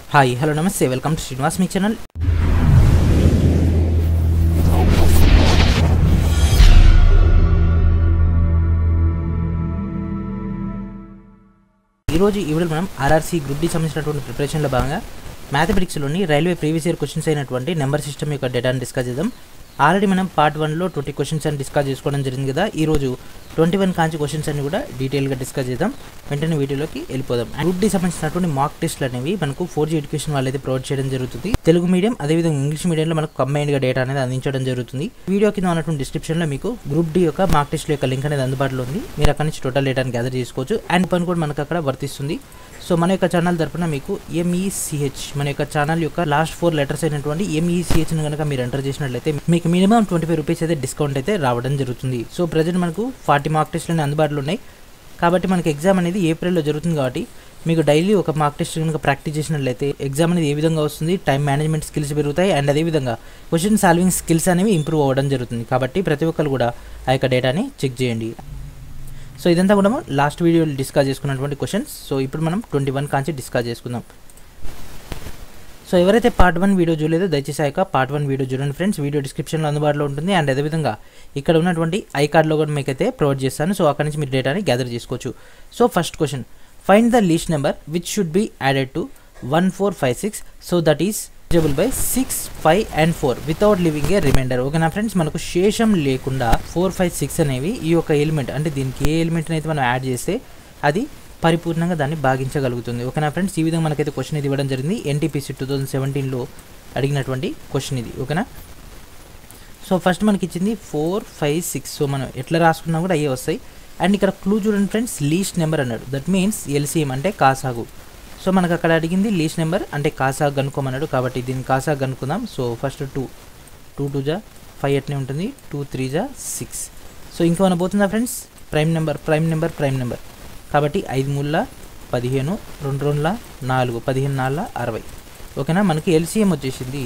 hi hello నమస్తే welcome to Srinivas మీ channel ఈరోజు ఈ వీడియోలో మనం ఆర్ఆర్సీ గ్రూప్ డి సంబంధించినటువంటి ప్రిపరేషన్లో భాగంగా మ్యాథమెటిక్స్లోని రైల్వే ప్రీవియస్ ఇయర్ క్వశ్చన్స్ అయినటువంటి నెంబర్ సిస్టమ్ యొక్క డేటాను డిస్కస్ చేద్దాం ఆల్రెడీ మనం పార్ట్ వన్లో ట్వంటీ క్వశ్చన్స్ అని డిస్కస్ చేసుకోవడం జరిగింది కదా ఈ రోజు ట్వంటీ వన్ కాంచి క్వశ్చన్స్ అన్ని కూడా డీటెయిల్గా డిస్కస్ చేద్దాం వెంటనే వీడియోలోకి వెళ్ళిపోదాం గ్రూప్ డి సంబంధించినటువంటి మాక్ టెస్ట్లు అనేవి మనకు ఫోర్ జీ ఎడ్యుకేషన్ వాళ్ళైతే ప్రొవైడ్ చేయడం జరుగుతుంది తెలుగు మీడియం అదేవిధంగా ఇంగ్లీష్ మీడియంలో మనకు కంబైన్డ్గా డేటా అనేది అందించడం జరుగుతుంది వీడియో కింద ఉన్నటువంటి డిస్క్రిప్షన్లో మీకు గ్రూప్ డి యొక్క మాక్ టెస్ట్ యొక్క లింక్ అనేది అందుబాటులో ఉంది మీరు అక్కడ నుంచి టోటల్ డేటాని గ్యాదర్ చేసుకోవచ్చు అండ్ పని కూడా మనకు అక్కడ వర్తిస్తుంది సో మన యొక్క ఛానల్ తరపున మీకు ఎంఈసిహెచ్ మన యొక్క ఛానల్ యొక్క లాస్ట్ ఫోర్ లెటర్స్ అయినటువంటి ఎంఈసిహెచ్ని కనుక మీరు ఎంటర్ చేసినట్లయితే మీకు మినిమం ట్వంటీ ఫైవ్ రూపీస్ అయితే డిస్కౌంట్ అయితే రావడం జరుగుతుంది సో ప్రజెంట్ మనకు ఫార్టీ మార్క్ టెస్ట్లు అందుబాటులో ఉన్నాయి కాబట్టి మనకి ఎగ్జామ్ అనేది ఏప్రిల్లో జరుగుతుంది కాబట్టి మీకు డైలీ ఒక మార్క్ టెస్ట్ కనుక ప్రాక్టీస్ చేసినట్లయితే ఎగ్జామ్ అనేది ఏ విధంగా వస్తుంది టైం మేనేజ్మెంట్ స్కిల్స్ పెరుగుతాయి అండ్ అదేవిధంగా క్వశ్చన్ సాల్వింగ్ స్కిల్స్ అనేవి ఇంప్రూవ్ అవ్వడం జరుగుతుంది కాబట్టి ప్రతి ఒక్కరు కూడా ఆ యొక్క డేటాని చెక్ చేయండి సో ఇదంతా కూడా మనం లాస్ట్ వీడియోలో డిస్కస్ చేసుకున్నటువంటి క్వశ్చన్స్ సో ఇప్పుడు మనం ట్వంటీ వన్ కాంచి డిస్కస్ చేసుకుందాం సో ఎవరైతే పార్ట్ వన్ వీడియో చూడలేదో దయచేసి ఆ యొక్క పార్ట్ వన్ వీడియో చూడండి ఫ్రెండ్స్ వీడియో డిస్క్రిప్షన్లో అందుబాటులో ఉంటుంది అండ్ అదేవిధంగా ఇక్కడ ఉన్నటువంటి ఐ కార్డ్లో కూడా మీకు అయితే ప్రొవైడ్ చేస్తాను సో అక్కడ నుంచి మీరు డేటాని గ్యాదర్ చేసుకోవచ్చు so first question find the least number which should be added to one four five six so that is divisible by six five and four without leaving a remainder ఓకేనా friends మనకు శేషం లేకుండా four five six అనేవి ఈ యొక్క element అంటే దీనికి ఏ element అయితే మనం యాడ్ చేస్తే అది పరిపూర్ణంగా దాన్ని భాగించగలుగుతుంది ఓకేనా ఫ్రెండ్స్ ఈ విధంగా మనకైతే క్వశ్చన్ ఇది ఇవ్వడం జరిగింది ఎన్టీపీసీ టూ థౌజండ్ సెవెంటీన్లో అడిగినటువంటి క్వశ్చన్ ఇది ఓకేనా సో ఫస్ట్ మనకి ఇచ్చింది ఫోర్ ఫైవ్ సిక్స్ సో మనం ఎట్లా రాసుకున్నా కూడా అయ్యే వస్తాయి అండ్ ఇక్కడ క్లూ చూడండి ఫ్రెండ్స్ లీస్ట్ నెంబర్ అన్నాడు దట్ మీన్స్ ఎల్సీఎం అంటే కాసాగు సో మనకు అక్కడ అడిగింది లీస్ట్ నెంబర్ అంటే కాసాగ్ కనుక్కోమన్నాడు కాబట్టి దీన్ని కాసాగ్ కనుక్కుందాం so first two two two జా ఫైవ్ ఎట్నే ఉంటుంది టూ త్రీ జా సిక్స్ సో ఇంకేమైనా పోతుందా friends prime number prime number prime number కాబట్టి ఐదు మూడుల పదిహేను రెండు రెండుల నాలుగు పదిహేను నాలుగు అరవై ఓకేనా మనకి ఎల్సీఎం వచ్చేసింది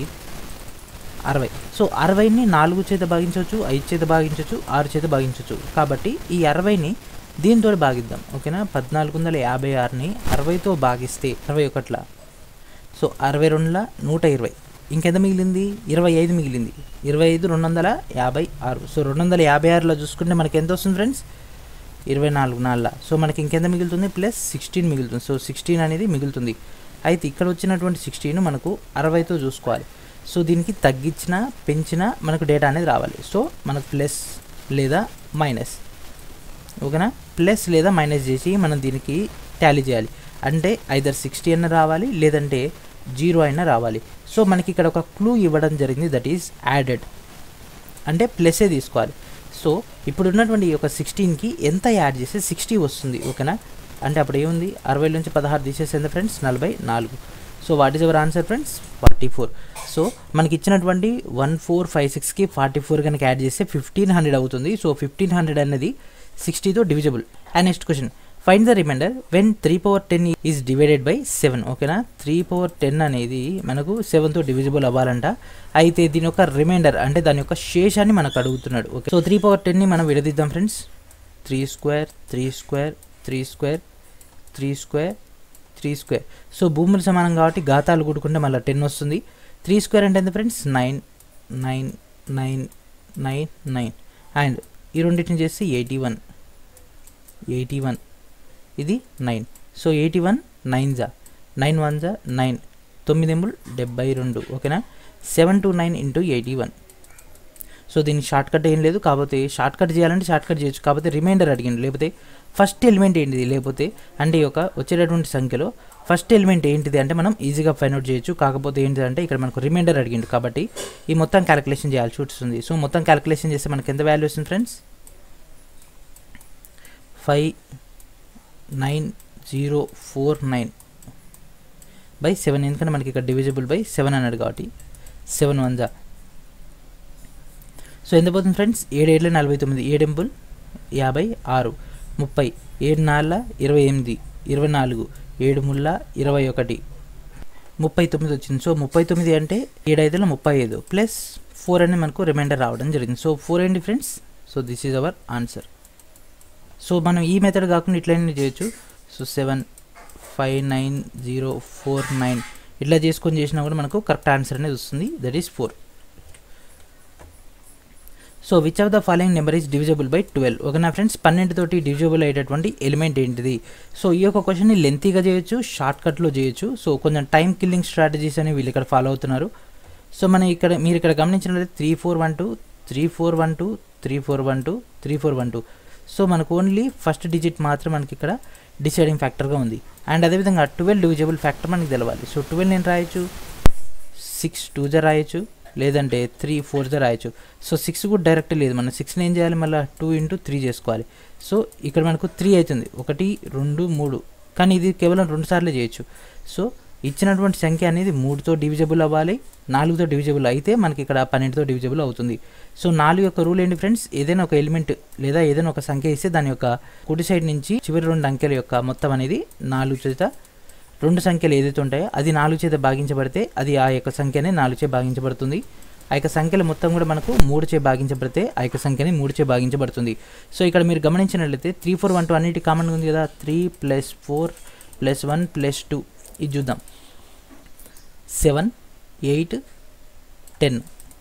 అరవై సో అరవైని నాలుగు చేత భాగించవచ్చు ఐదు చేత భాగించవచ్చు ఆరు చేత భాగించవచ్చు కాబట్టి ఈ అరవైని దీంతో భాగిద్దాం ఓకేనా పద్నాలుగు వందల యాభై ఆరుని అరవైతో భాగిస్తే అరవై ఒకట్ల సో అరవై రెండుల నూట ఇరవై ఇంకెంత మిగిలింది ఇరవై ఐదు మిగిలింది ఇరవై ఐదు రెండు వందల యాభై ఆరు సో రెండు వందల యాభై ఆరులో చూసుకుంటే మనకి ఎంత వస్తుంది ఫ్రెండ్స్ ఇరవై నాలుగు నాలుగు సో మనకి ఇంకెంత మిగులుతుంది ప్లస్ సిక్స్టీన్ మిగులుతుంది సో సిక్స్టీన్ అనేది మిగులుతుంది అయితే ఇక్కడ వచ్చినటువంటి సిక్స్టీన్ మనకు అరవైతో చూసుకోవాలి సో దీనికి తగ్గించిన పెంచిన మనకు డేటా అనేది రావాలి సో మనకు ప్లస్ లేదా మైనస్ ఓకేనా ప్లస్ లేదా మైనస్ చేసి మనం దీనికి టాలీ చేయాలి అంటే ఐదర్ సిక్స్టీ అయినా రావాలి లేదంటే జీరో అయినా రావాలి సో మనకి ఇక్కడ ఒక క్లూ ఇవ్వడం జరిగింది దట్ ఈస్ యాడెడ్ అంటే ప్లస్సే తీసుకోవాలి సో ఇప్పుడు ఉన్నటువంటి ఈ యొక్క సిక్స్టీన్కి ఎంత యాడ్ చేస్తే సిక్స్టీ వస్తుంది ఓకేనా అంటే అప్పుడు ఏముంది అరవై నుంచి పదహారు తీసేసింది ఫ్రెండ్స్ నలభై నాలుగు so what is our answer friends forty four so మనకి ఇచ్చినటువంటి వన్ ఫోర్ ఫైవ్ సిక్స్కి ఫార్టీ ఫోర్ కనుక యాడ్ చేస్తే ఫిఫ్టీన్ హండ్రెడ్ అవుతుంది సో ఫిఫ్టీన్ హండ్రెడ్ అనేది సిక్స్టీతో divisible and next question find the remainder when three power ten is divided by seven ఓకేనా three power ten అనేది మనకు సెవెన్తో డివిజిబుల్ అవ్వాలంట అయితే దీని యొక్క రిమైండర్ అంటే దాని యొక్క శేషాన్ని మనకు అడుగుతున్నాడు ఓకే సో త్రీ పవర్ టెన్ని మనం విడదీద్దాం friends three square three square three square three square three square so భూములు సమానం కాబట్టి ఘాతాలు కూడుకుంటే మళ్ళీ టెన్ వస్తుంది త్రీ స్క్వేర్ అంటే ఎంత friends nine nine nine nine nine and ఈ రెండింటిని చేస్తే ఎయిటీ వన్ ఎయిటీ వన్ ఇది nine so eighty one nine జా నైన్ వన్ జా నైన్ తొమ్మిది ఎములు డెబ్బై రెండు ఓకేనా seven two nine into eighty one so దీనికి షార్ట్ కట్ ఏం లేదు కాకపోతే షార్ట్ కట్ చేయాలంటే షార్ట్ కట్ చేయొచ్చు కాకపోతే రిమైండర్ అడిగింది లేకపోతే ఫస్ట్ ఎలిమెంట్ ఏంటిది లేకపోతే అంటే ఈ యొక్క వచ్చేటటువంటి సంఖ్యలో ఫస్ట్ ఎలిమెంట్ ఏంటిది అంటే మనం ఈజీగా ఫైండ్ అవుట్ చేయొచ్చు కాకపోతే ఏంటిది అంటే ఇక్కడ మనకు రిమైండర్ అడిగిండు కాబట్టి ఈ మొత్తం క్యాలిక్యులేషన్ చేయాల్సి వస్తుంది సో మొత్తం క్యాలిక్యులేషన్ చేస్తే మనకి ఎంత వాల్యూ వస్తుంది friends five nine zero four nine by seven ఎందుకంటే మనకి ఇక్కడ డివిజిబుల్ బై సెవెన్ అన్నాడు కాబట్టి సెవెన్ వన్ జా సో ఎంత పోతుంది ఫ్రెండ్స్ ఏడు ఏళ్ళ నలభై తొమ్మిది ఏడెంపుల్ యాభై ఆరు ముప్పై ఏడు నాలుగు ఇరవై ఎనిమిది ఇరవై నాలుగు ఏడు ముళ్ళ ఇరవై ఒకటి ముప్పై తొమ్మిది వచ్చింది సో ముప్పై తొమ్మిది అంటే ఏడు ఐదులో ముప్పై ఐదు ప్లస్ ఫోర్ అని మనకు రిమైండర్ రావడం జరిగింది సో ఫోర్ ఏంటి friends so this is our answer so మనం ఈ మెథడ్ కాకుండా ఇట్లనే చేయొచ్చు so seven five nine zero four nine ఇట్లా చేసుకొని చేసినా కూడా మనకు కరెక్ట్ ఆన్సర్ అనేది వస్తుంది that is four so which of the following number is divisible by twelve ఓకేనా ఫ్రెండ్స్ పన్నెండుతోటి డివిజబుల్ అయ్యేటటువంటి ఎలిమెంట్ ఏంటిది సో ఈ యొక్క క్వశ్చన్ని లెంతీగా చేయొచ్చు షార్ట్ కట్లో చేయొచ్చు సో కొంచెం టైం కిల్లింగ్ స్ట్రాటజీస్ అని వీళ్ళు ఇక్కడ ఫాలో అవుతున్నారు సో మనం ఇక్కడ మీరు ఇక్కడ గమనించినట్లయితే three four one two three four one two three four one two three four one two so మనకు ఓన్లీ ఫస్ట్ డిజిట్ మాత్రం మనకి ఇక్కడ డిసైడింగ్ ఫ్యాక్టర్గా ఉంది అండ్ అదేవిధంగా ట్వెల్వ్ డివిజబుల్ ఫ్యాక్టర్ మనకి తెలవాలి సో ట్వెల్వ్ నేను రాయొచ్చు సిక్స్ టూ జా రాయొచ్చు లేదంటే త్రీ ఫోర్ జా రాయొచ్చు సో సిక్స్ కూడా డైరెక్ట్ లేదు మనం సిక్స్ని ఏం చేయాలి మళ్ళీ టూ ఇంటూ త్రీ చేసుకోవాలి సో ఇక్కడ మనకు త్రీ అవుతుంది ఒకటి రెండు మూడు కానీ ఇది కేవలం రెండు సార్లు చేయొచ్చు సో ఇచ్చినటువంటి సంఖ్య అనేది మూడుతో డివిజబుల్ అవ్వాలి నాలుగుతో డివిజబుల్ అయితే మనకి ఇక్కడ పన్నెండుతో డివిజబుల్ అవుతుంది సో నాలుగు యొక్క రూల్ ఏంటి ఫ్రెండ్స్ ఏదైనా ఒక ఎలిమెంట్ లేదా ఏదైనా ఒక సంఖ్య ఇస్తే దాని యొక్క కుడి సైడ్ నుంచి చివరి రెండు అంకెల యొక్క మొత్తం అనేది నాలుగు చేత రెండు సంఖ్యలు ఏదైతే ఉంటాయో అది నాలుగు చేత భాగించబడితే అది ఆ యొక్క సంఖ్యనే నాలుగు చే భాగించబడుతుంది ఆ యొక్క సంఖ్యలు మొత్తం కూడా మనకు మూడు చే భాగించబడితే ఆ యొక్క సంఖ్యని మూడు చే భాగించబడుతుంది సో ఇక్కడ మీరు గమనించినట్లయితే త్రీ ఫోర్ వన్ టూ అన్నిటి కామన్గా ఉంది కదా three plus four plus one plus two ఇది చూద్దాం సెవెన్ ఎయిట్ టెన్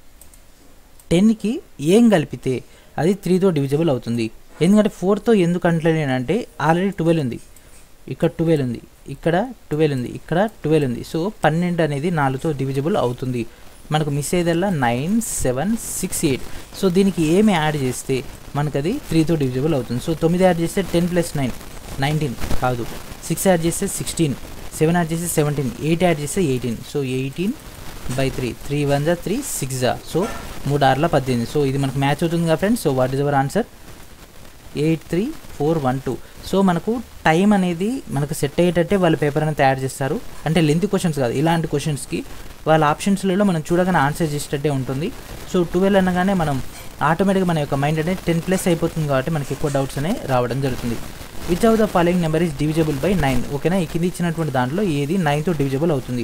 టెన్కి ఏం కలిపితే అది త్రీతో డివిజబుల్ అవుతుంది ఎందుకంటే ఫోర్తో ఎందుకు అంటలేనంటే ఆల్రెడీ ట్వెల్వ్ ఉంది ఇక్కడ ట్వెల్వ్ ఉంది ఇక్కడ ట్వెల్వ్ ఉంది ఇక్కడ ట్వెల్వ్ ఉంది సో పన్నెండు అనేది నాలుగుతో డివిజబుల్ అవుతుంది మనకు మిస్ అయ్యేదల్లా nine seven six eight so దీనికి ఏమి యాడ్ చేస్తే మనకు అది త్రీతో డివిజబుల్ అవుతుంది సో తొమ్మిది యాడ్ చేస్తే టెన్ ప్లస్ నైన్ నైన్టీన్ కాదు సిక్స్ యాడ్ చేస్తే సిక్స్టీన్ సెవెన్ యాడ్ చేస్తే సెవెంటీన్ ఎయిట్ యాడ్ చేస్తే eighteen so eighteen by three three one జా త్రీ సిక్స్ జా సో మూడు ఆరుల పద్దెనిమిది సో ఇది మనకు మ్యాచ్ అవుతుంది కదా friends so what is our answer eight three four one two so మనకు టైం అనేది మనకు సెట్ అయ్యేటట్టే వాళ్ళ పేపర్ అనేది తయారు చేస్తారు అంటే లెంత్ క్వశ్చన్స్ కాదు ఇలాంటి క్వశ్చన్స్కి వాళ్ళ ఆప్షన్స్లలో మనం చూడగానే ఆన్సర్ చేసేటట్టే ఉంటుంది సో ట్వెల్వ్ అనగానే మనం ఆటోమేటిక్గా మన యొక్క మైండ్ అనేది టెన్ ప్లస్ అయిపోతుంది కాబట్టి మనకి ఎక్కువ డౌట్స్ అనేవి రావడం జరుగుతుంది which of the following number is divisible by nine ఓకేనా ఈ కింద ఇచ్చినటువంటి దాంట్లో ఏది నైన్తో డివిజబుల్ అవుతుంది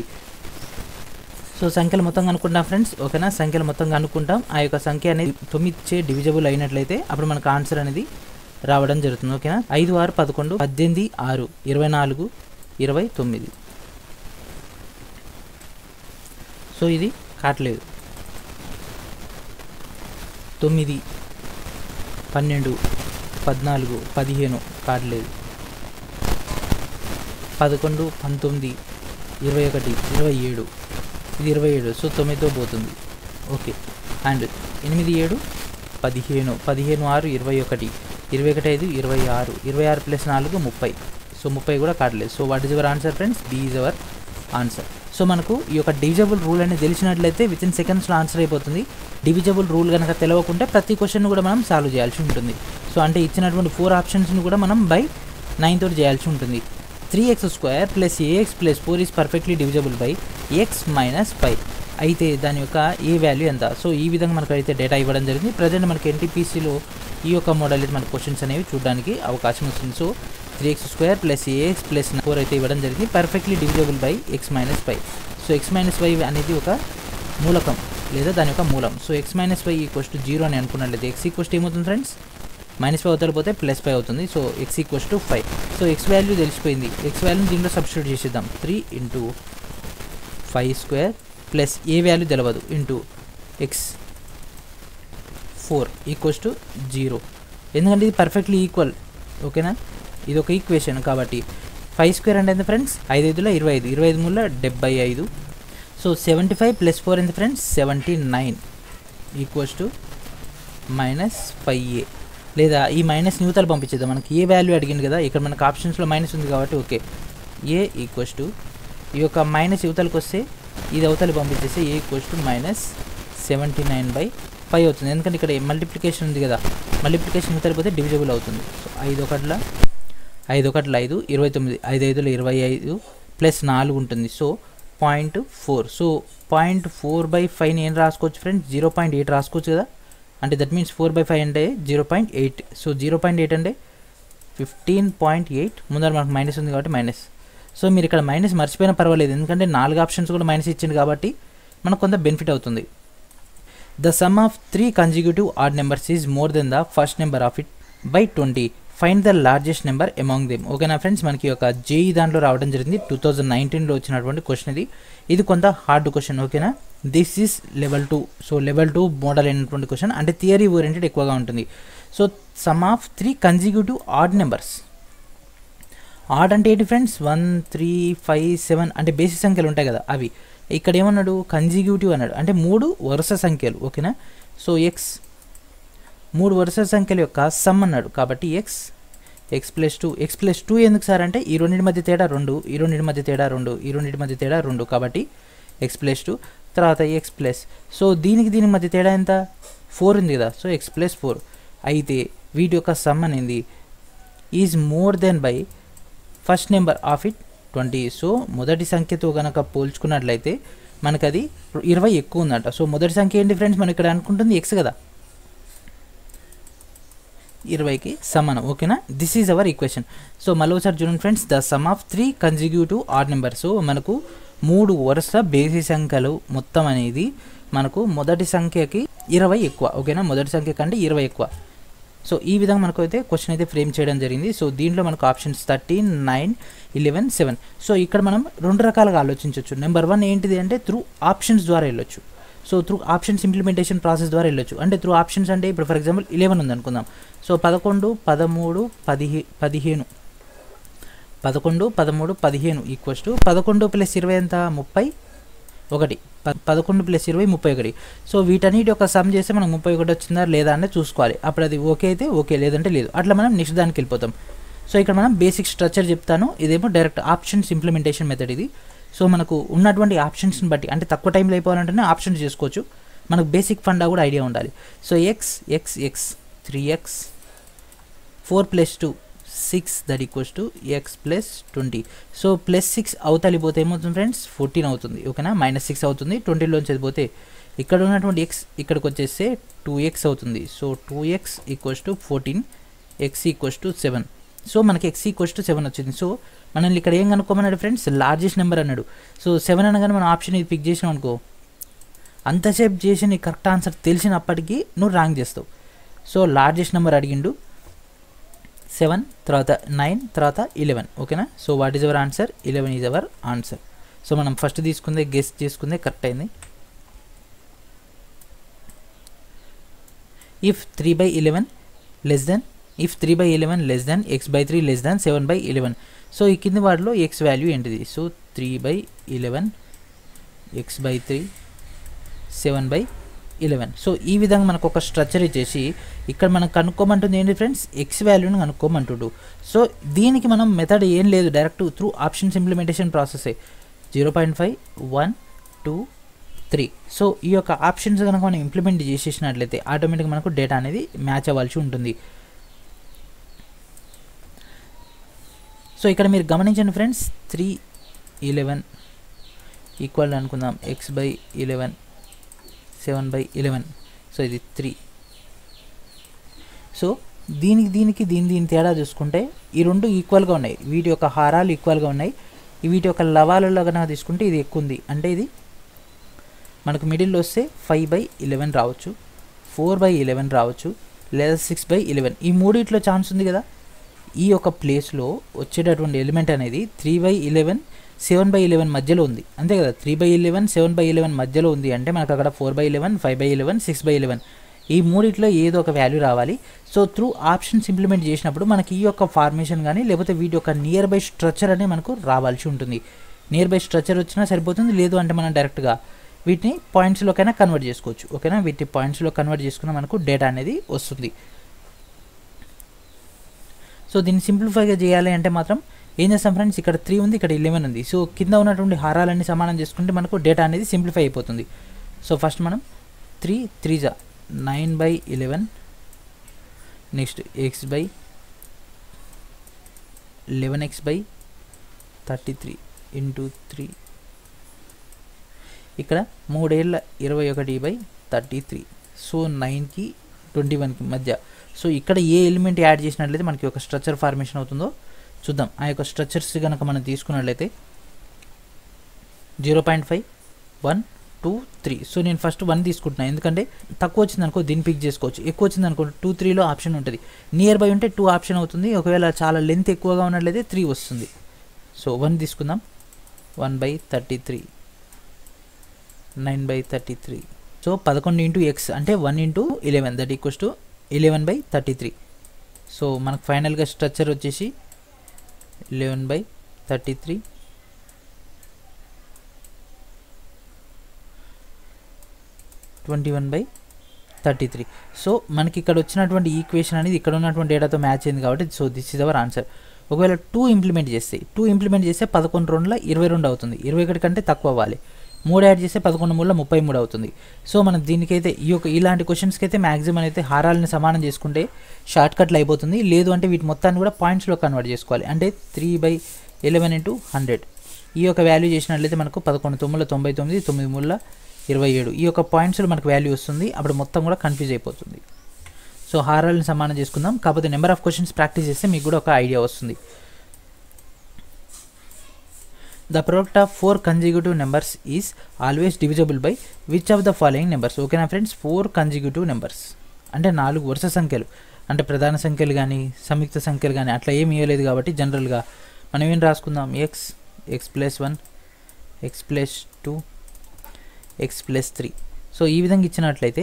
సో సంఖ్యలు మొత్తం కనుక్కుంటాం ఫ్రెండ్స్ ఓకేనా సంఖ్యలు మొత్తం కనుక్కుంటాం ఆ యొక్క సంఖ్య అనేది తొమ్మిది చే డివిజబుల్ అయినట్లయితే అప్పుడు మనకు ఆన్సర్ అనేది రావడం జరుగుతుంది ఓకేనా ఐదు ఆరు పదకొండు పద్దెనిమిది ఆరు ఇరవై నాలుగు ఇరవై తొమ్మిది సో ఇది కావట్లేదు తొమ్మిది పన్నెండు పద్నాలుగు పదిహేను కావట్లేదు పదకొండు పంతొమ్మిది ఇరవై ఒకటి ఇరవై ఏడు ఇది ఇరవై ఏడు సో తొమ్మిదితో పోతుంది ఓకే అండ్ ఎనిమిది ఏడు పదిహేను పదిహేను ఆరు ఇరవై ఒకటి ఇరవై ఒకటి ఐదు ఇరవై ఆరు ఇరవై ఆరు ప్లస్ నాలుగు ముప్పై సో ముప్పై కూడా కావట్లేదు so what is our answer friends B is our answer so మనకు ఈ యొక్క డివిజబుల్ రూల్ అనేది తెలిసినట్లయితే విత్ ఇన్ సెకండ్స్లో ఆన్సర్ అయిపోతుంది డివిజబుల్ రూల్ కనుక తెలియకుంటే ప్రతి క్వశ్చన్ కూడా మనం సాల్వ్ చేయాల్సి ఉంటుంది సో అంటే ఇచ్చినటువంటి ఫోర్ ఆప్షన్స్ని కూడా మనం బై నైన్ తోటి చేయాల్సి ఉంటుంది three x square plus a x plus four is perfectly divisible by x minus five అయితే దాని యొక్క ఏ వాల్యూ ఎంత సో ఈ విధంగా మనకు అయితే డేటా ఇవ్వడం జరిగింది ప్రజెంట్ మనకి ఎన్టీపీసీలో ఈ యొక్క మోడల్ అయితే మన క్వశ్చన్స్ అనేవి చూడడానికి అవకాశం వస్తుంది so three x square plus a x plus four అయితే ఇవ్వడం జరిగింది perfectly divisible by x minus five so x minus five అనేది ఒక మూలకం లేదా దాని యొక్క మూలం so x minus five equals to zero అని అనుకున్నట్లయితే ఎక్స్ ఈక్వస్ ఏమవుతుంది ఫ్రెండ్స్ మైనస్ ఫైవ్ అవుతారు పోతే ప్లస్ ఫైవ్ అవుతుంది so x equals to five so x value తెలిసిపోయింది ఎక్స్ వాల్యూ దీంట్లో సబ్స్టిట్యూట్ చేసేద్దాం three into five square plus a value తెలియదు into x four equals to zero ఎందుకంటే ఇది పర్ఫెక్ట్లీ ఈక్వల్ ఓకేనా ఇది ఒక ఈక్వేషన్ కాబట్టి ఫైవ్ స్క్వేర్ అంటే ఎంత ఫ్రెండ్స్ ఐదు ఐదులో ఇరవై ఐదు ఇరవై ఐదు మూల డెబ్బై ఐదు so seventy five plus four ఎంత friends seventy nine equals to minus five a లేదా ఈ మైనస్ న్యూతలు పంపించేద్దాం మనకి ఏ వాల్యూ అడిగింది కదా ఇక్కడ మనకు ఆప్షన్స్లో మైనస్ ఉంది కాబట్టి ఓకే ఏ ఈక్వల్స్ టు ఈ యొక్క మైనస్ యువతలకు వస్తే ఇది అవతలి పంపించేస్తే a equals to minus seventy nine by five అవుతుంది ఎందుకంటే ఇక్కడ మల్టిప్లికేషన్ ఉంది కదా మల్టిప్లికేషన్ యువతలు పోతే డివిజబుల్ అవుతుంది సో ఐదు ఒకట్ల ఐదు ఒకట్ల ఐదు ఇరవై తొమ్మిది ఐదు ఐదులో ఇరవై ఐదు ప్లస్ నాలుగు ఉంటుంది so point four so point four by ఫైవ్ని ఏం రాసుకోవచ్చు ఫ్రెండ్స్ జీరో పాయింట్ ఎయిట్ రాసుకోవచ్చు కదా అంటే that means four by five అంటే zero point eight so zero point eight అంటే ఫిఫ్టీన్ పాయింట్ ఎయిట్ ముందర మనకు మైనస్ ఉంది కాబట్టి మైనస్ సో మీరు ఇక్కడ మైనస్ మర్చిపోయినా పర్వాలేదు ఎందుకంటే నాలుగు ఆప్షన్స్ కూడా మైనస్ ఇచ్చింది కాబట్టి మనకు కొంత బెనిఫిట్ అవుతుంది the sum of three consecutive odd numbers is more than the first number of it by twenty find the largest number among them ఓకేనా ఫ్రెండ్స్ మనకి ఒక జేఈ దాంట్లో రావడం జరిగింది టూ థౌజండ్ నైన్టీన్లో వచ్చినటువంటి క్వశ్చన్ ఇది ఇది కొంత హార్డ్ క్వశ్చన్ ఓకేనా this is level two so level two model అయినటువంటి క్వశ్చన్ అంటే థియరీ ఓరియంటెడ్ ఎక్కువగా ఉంటుంది so sum of three consecutive odd numbers odd అంటే ఏంటి friends one three five seven అంటే బేసిక్ సంఖ్యలు ఉంటాయి కదా అవి ఇక్కడ ఏమన్నాడు కన్జిక్యూటివ్ అన్నాడు అంటే మూడు వరుస సంఖ్యలు ఓకేనా సో ఎక్స్ మూడు వరుస సంఖ్యల యొక్క సమ్ అన్నాడు కాబట్టి x x plus two x plus two ఎందుకు సార్ అంటే ఈ రెండింటి మధ్య తేడా రెండు ఈ రెండింటి మధ్య తేడా రెండు ఈ రెండింటి మధ్య తేడా రెండు కాబట్టి ఎక్స్ ప్లస్ టూ తర్వాత ఎక్స్ ప్లస్ సో దీనికి దీనికి మధ్య తేడా ఎంత ఫోర్ ఉంది కదా సో ఎక్స్ ప్లస్ ఫోర్ అయితే వీటి యొక్క సమ్ అనేది is more than by first number of it twenty so మొదటి సంఖ్యతో కనుక పోల్చుకున్నట్లయితే మనకు అది ఇరవై ఎక్కువ ఉందంట సో మొదటి సంఖ్య ఏంటి ఫ్రెండ్స్ మనం ఇక్కడ అనుకుంటుంది ఎక్స్ కదా ఇరవైకి సమానం ఓకేనా this is our equation so మళ్ళీ ఒకసారి చూడండి friends the sum of three consecutive odd number so మనకు మూడు వరుస బేసి సంఖ్యలు మొత్తం అనేది మనకు మొదటి సంఖ్యకి ఇరవై ఎక్కువ ఓకేనా మొదటి సంఖ్య కంటే ఇరవై ఎక్కువ సో ఈ విధంగా మనకు అయితే క్వశ్చన్ అయితే ఫ్రేమ్ చేయడం జరిగింది సో దీంట్లో మనకు options thirteen nine eleven seven so ఇక్కడ మనం రెండు రకాలుగా ఆలోచించవచ్చు నెంబర్ వన్ ఏంటిది అంటే త్రూ ఆప్షన్స్ ద్వారా వెళ్ళొచ్చు so through options implementation process ద్వారా వెళ్ళొచ్చు అంటే త్రూ ఆప్షన్స్ అంటే ఇప్పుడు ఫర్ ఎగ్జాంపుల్ ఇలెవెన్ ఉంది అనుకుందాం సో పదకొండు పదమూడు పదిహే పదిహేను పదకొండు పదమూడు పదిహేను ఈక్వల్స్ టు పదకొండు ప్లస్ ఇరవై ఎంత ముప్పై ఒకటి ప పదకొండు ప్లస్ ఇరవై ముప్పై ఒకటి సో వీటన్నిటి యొక్క సమ్ చేస్తే మనకు ముప్పై ఒకటి వచ్చిందా లేదా అనేది చూసుకోవాలి అప్పుడు అది ఓకే అయితే ఓకే లేదంటే లేదు అట్లా మనం నెక్స్ట్ దానికి వెళ్ళిపోతాం సో ఇక్కడ మనం బేసిక్ స్ట్రక్చర్ చెప్తాను ఇదేమో డైరెక్ట్ ఆప్షన్స్ ఇంప్లిమెంటేషన్ మెథడ్ ఇది సో మనకు ఉన్నటువంటి ఆప్షన్స్ని బట్టి అంటే తక్కువ టైంలో అయిపోవాలంటేనే ఆప్షన్స్ చేసుకోవచ్చు మనకు బేసిక్ ఫండా కూడా ఐడియా ఉండాలి so x x x three x four plus two six that equals to x plus twenty so plus six అవతలి పోతే ఏమవుతుంది ఫ్రెండ్స్ ఫోర్టీన్ అవుతుంది ఓకేనా మైనస్ సిక్స్ అవుతుంది ట్వంటీలోంచి పోతే ఇక్కడ ఉన్నటువంటి ఎక్స్ ఇక్కడికి వచ్చేస్తే టూ ఎక్స్ అవుతుంది so two x equals to fourteen x equals to seven so మనకి ఎక్స్ ఈక్వల్స్ టు సెవెన్ వచ్చింది సో మనల్ని ఇక్కడ ఏం కనుక్కోమన్నాడు ఫ్రెండ్స్ లార్జెస్ట్ నెంబర్ అన్నాడు సో సెవెన్ అనగానే మనం ఆప్షన్ ఇది పిక్ చేసినాం అనుకో అంతసేపు చేసి నీకు కరెక్ట్ ఆన్సర్ తెలిసినప్పటికీ నువ్వు ర్యాంక్ చేస్తావు సో లార్జెస్ట్ నెంబర్ అడిగిండు సెవెన్ తర్వాత నైన్ తర్వాత ఇలెవెన్ ఓకేనా so what is our answer eleven is our answer so మనం ఫస్ట్ తీసుకుందే గెస్ట్ చేసుకుందే కరెక్ట్ అయింది if three by eleven less than if three by eleven less than x by three less than seven by eleven so ఈ కింది వాటిలో x value ఏంటిది so three by eleven x by three seven by eleven so ఈ విధంగా మనకు ఒక structure ఇచ్చేసి ఇక్కడ మనం కనుక్కోమంటుంది ఏంటి ఫ్రెండ్స్ ఎక్స్ వాల్యూని కనుక్కోమంటుడు సో దీనికి మనం మెథడ్ ఏం లేదు డైరెక్ట్ త్రూ ఆప్షన్స్ ఇంప్లిమెంటేషన్ ప్రాసెసే zero point five one two three so ఈ యొక్క ఆప్షన్స్ కనుక మనం ఇంప్లిమెంట్ చేసేసినట్లయితే ఆటోమేటిక్గా మనకు డేటా అనేది మ్యాచ్ అవ్వాల్సి ఉంటుంది సో ఇక్కడ మీరు గమనించండి ఫ్రెండ్స్ త్రీ ఇలెవెన్ ఈక్వల్ అనుకుందాం x by eleven seven by eleven so ఇది త్రీ సో దీనికి దీనికి దీని దీని తేడా చూసుకుంటే ఈ రెండు ఈక్వల్గా ఉన్నాయి వీటి యొక్క హారాలు ఈక్వల్గా ఉన్నాయి వీటి యొక్క లవాలలో కనుక తీసుకుంటే ఇది ఎక్కువ ఉంది అంటే ఇది మనకు మిడిల్లో వస్తే ఫైవ్ బై ఇలెవెన్ రావచ్చు ఫోర్ బై ఇలెవెన్ రావచ్చు లేదా సిక్స్ బై ఇలెవెన్ ఈ మూడిట్లో ఛాన్స్ ఉంది కదా ఈ యొక్క ప్లేస్లో వచ్చేటటువంటి ఎలిమెంట్ అనేది three by eleven seven by eleven మధ్యలో ఉంది అంతే కదా three by eleven seven by eleven మధ్యలో ఉంది అంటే మనకు అక్కడ four by eleven five by eleven six by eleven ఈ మూడిట్లో ఏదో ఒక వాల్యూ రావాలి సో త్రూ ఆప్షన్స్ ఇంప్లిమెంట్ చేసినప్పుడు మనకి ఈ యొక్క ఫార్మేషన్ కానీ లేకపోతే వీటి యొక్క నియర్ బై స్ట్రక్చర్ అనేది మనకు రావాల్సి ఉంటుంది నియర్ బై స్ట్రక్చర్ వచ్చినా సరిపోతుంది లేదు అంటే మనం డైరెక్ట్గా వీటిని పాయింట్స్లోకైనా కన్వర్ట్ చేసుకోవచ్చు ఓకేనా వీటి పాయింట్స్లో కన్వర్ట్ చేసుకున్న మనకు డేటా అనేది వస్తుంది సో దీన్ని సింప్లిఫైగా చేయాలి అంటే మాత్రం ఏం చేస్తాం ఫ్రెండ్స్ ఇక్కడ త్రీ ఉంది ఇక్కడ ఇలెవెన్ ఉంది సో కింద ఉన్నటువంటి హారాలన్నీ సమానం చేసుకుంటే మనకు డేటా అనేది సింప్లిఫై అయిపోతుంది సో ఫస్ట్ మనం త్రీ త్రీ జా nine by eleven next x by eleven x by thirty three into three ఇక్కడ మూడేళ్ళ ఇరవై ఒకటి బై థర్టీ త్రీ సో నైన్కి ట్వంటీ వన్కి మధ్య సో ఇక్కడ ఏ ఎలిమెంట్ యాడ్ చేసినట్లయితే మనకి ఒక స్ట్రక్చర్ ఫార్మేషన్ అవుతుందో చూద్దాం ఆ యొక్క స్ట్రక్చర్స్ కనుక మనం తీసుకున్నట్లయితే zero point five one two three so నేను ఫస్ట్ వన్ తీసుకుంటున్నాను ఎందుకంటే తక్కువ వచ్చింది అనుకో దీన్ని పిక్ చేసుకోవచ్చు ఎక్కువ వచ్చింది అనుకో టూ త్రీలో ఆప్షన్ ఉంటుంది నియర్ బై ఉంటే టూ ఆప్షన్ అవుతుంది ఒకవేళ చాలా లెంత్ ఎక్కువగా ఉన్నట్లయితే త్రీ వస్తుంది సో వన్ తీసుకుందాం one by thirty three nine by thirty three so పదకొండు ఇంటూ ఎక్స్ అంటే one into eleven that equals to eleven by thirty three so మనకు ఫైనల్గా స్ట్రక్చర్ వచ్చేసి eleven by thirty three twenty one by thirty three so మనకి ఇక్కడ వచ్చినటువంటి equation అనేది ఇక్కడ ఉన్నటువంటి డేటాతో మ్యాచ్ అయింది కాబట్టి so this is our answer ఒకవేళ టూ ఇంప్లిమెంట్ చేస్తే టూ ఇంప్లిమెంట్ చేస్తే పదకొండు రెండుల ఇరవై రెండు అవుతుంది ఇరవై ఒకటి కంటే తక్కువ అవ్వాలి మూడు యాడ్ చేస్తే పదకొండు మూడుల ముప్పై మూడు అవుతుంది సో మనం దీనికైతే ఈ యొక్క ఇలాంటి క్వశ్చన్స్కి అయితే మ్యాక్సిమం అయితే హారాలని సమానం చేసుకుంటే షార్ట్ కట్లు అయిపోతుంది లేదు అంటే వీటి మొత్తాన్ని కూడా పాయింట్స్లో కన్వర్ట్ చేసుకోవాలి అంటే three by eleven into hundred ఈ యొక్క వాల్యూ చేసినట్లయితే మనకు పదకొండు తొమ్మిదిల తొంభై తొమ్మిది తొమ్మిది మూడుల ఇరవై ఏడు ఈ యొక్క పాయింట్స్లో మనకు వాల్యూ వస్తుంది అప్పుడు మొత్తం కూడా కన్ఫ్యూజ్ అయిపోతుంది సో హారాలను సమానం చేసుకుందాం కాకపోతే నెంబర్ ఆఫ్ క్వశ్చన్స్ ప్రాక్టీస్ చేస్తే మీకు కూడా ఒక ఐడియా వస్తుంది the product of four consecutive numbers is always divisible by which of the following numbers ఓకేనా ఫ్రెండ్స్ ఫోర్ కన్జిక్యూటివ్ నెంబర్స్ అంటే నాలుగు వరుస సంఖ్యలు అంటే ప్రధాన సంఖ్యలు కానీ సంయుక్త సంఖ్యలు కానీ అట్లా ఏమి ఇవ్వలేదు కాబట్టి జనరల్గా మనం ఏం రాసుకుందాం x x plus one x plus two x plus three so ఈ విధంగా ఇచ్చినట్లయితే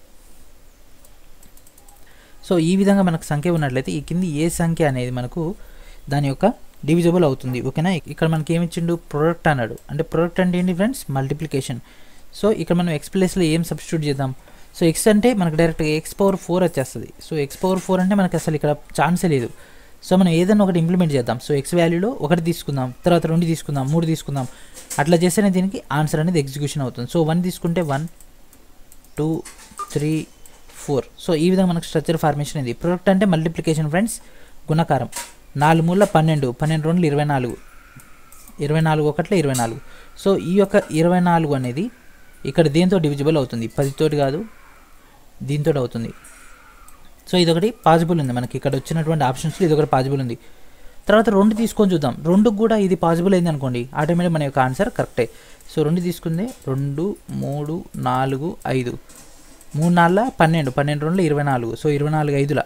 సో ఈ విధంగా మనకు సంఖ్య ఉన్నట్లయితే ఈ కింది ఏ సంఖ్య అనేది మనకు దాని యొక్క డివిజబుల్ అవుతుంది ఓకేనా ఇక్కడ మనకి ఏమి ఇచ్చిండు ప్రొడక్ట్ అన్నాడు అంటే ప్రొడక్ట్ అంటే ఏంటి ఫ్రెండ్స్ మల్టిప్లికేషన్ సో ఇక్కడ మనం ఎక్స్ ప్లస్లో ఏం సబ్స్టిట్యూట్ చేద్దాం సో ఎక్స్ అంటే మనకు డైరెక్ట్గా ఎక్స్ పవర్ ఫోర్ వచ్చేస్తుంది సో ఎక్స్ పవర్ ఫోర్ అంటే మనకి అసలు ఇక్కడ ఛాన్సే లేదు సో మనం ఏదైనా ఒకటి ఇంప్లిమెంట్ చేద్దాం సో ఎక్స్ వాల్యూలో ఒకటి తీసుకుందాం తర్వాత రెండు తీసుకుందాం మూడు తీసుకుందాం అట్లా చేస్తేనే దీనికి ఆన్సర్ అనేది ఎగ్జిక్యూషన్ అవుతుంది సో వన్ తీసుకుంటే one two three four so ఈ విధంగా మనకు స్ట్రక్చర్ ఫార్మేషన్ ఇది ప్రొడక్ట్ అంటే మల్టిప్లికేషన్ ఫ్రెండ్స్ గుణకారం నాలుగు మూల పన్నెండు పన్నెండు రెండు ఇరవై నాలుగు ఇరవై నాలుగు ఒకట్లో ఇరవై నాలుగు సో ఈ యొక్క ఇరవై నాలుగు అనేది ఇక్కడ దేంతో డివిజిబుల్ అవుతుంది పదితోటి కాదు దీంతో అవుతుంది సో ఇదొకటి పాజిబుల్ ఉంది మనకి ఇక్కడ వచ్చినటువంటి ఆప్షన్స్లో ఇదొకటి పాజిబుల్ ఉంది తర్వాత రెండు తీసుకొని చూద్దాం రెండుకు కూడా ఇది పాజిబుల్ అయింది అనుకోండి ఆటోమేటిక్ మన యొక్క ఆన్సర్ కరెక్టే సో రెండు తీసుకుంది రెండు మూడు నాలుగు ఐదు మూడు నాలుగు పన్నెండు పన్నెండు రెండు ఇరవై నాలుగు సో ఇరవై నాలుగు ఐదుల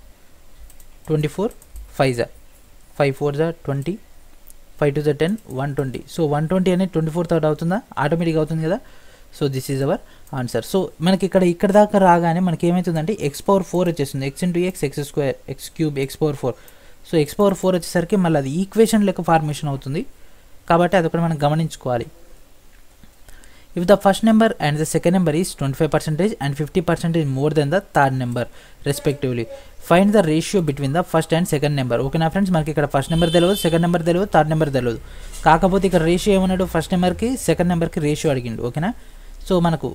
ట్వంటీ ఫోర్ ఫైవ్ జా ఫైవ్ ఫోర్ జా ట్వంటీ ఫైవ్ టు జా ten one twenty so one twenty అనేది ట్వంటీ ఫోర్ థర్డ్ అవుతుందా ఆటోమేటిక్గా అవుతుంది కదా so this is our answer so మనకి ఇక్కడ ఇక్కడ దాకా రాగానే మనకి ఏమవుతుందంటే ఎక్స్ పవర్ ఫోర్ వచ్చేస్తుంది x into x x square x cube x power four so x power four వచ్చేసరికి మళ్ళీ అది ఈక్వేషన్ లెక్క ఫార్మేషన్ అవుతుంది కాబట్టి అది ఒకటి మనం గమనించుకోవాలి if the first number and the second number is twenty five percentage and fifty percentage more than the third number respectively find the ratio between the first and second number ఓకేనా friends మనకి ఇక్కడ first number తెలియదు second number తెలియదు third number తెలియదు కాకపోతే ఇక్కడ ratio ఏమన్నాడు first నెంబర్కి సెకండ్ నెంబర్కి రేషియో అడిగిండు ఓకేనా సో మనకు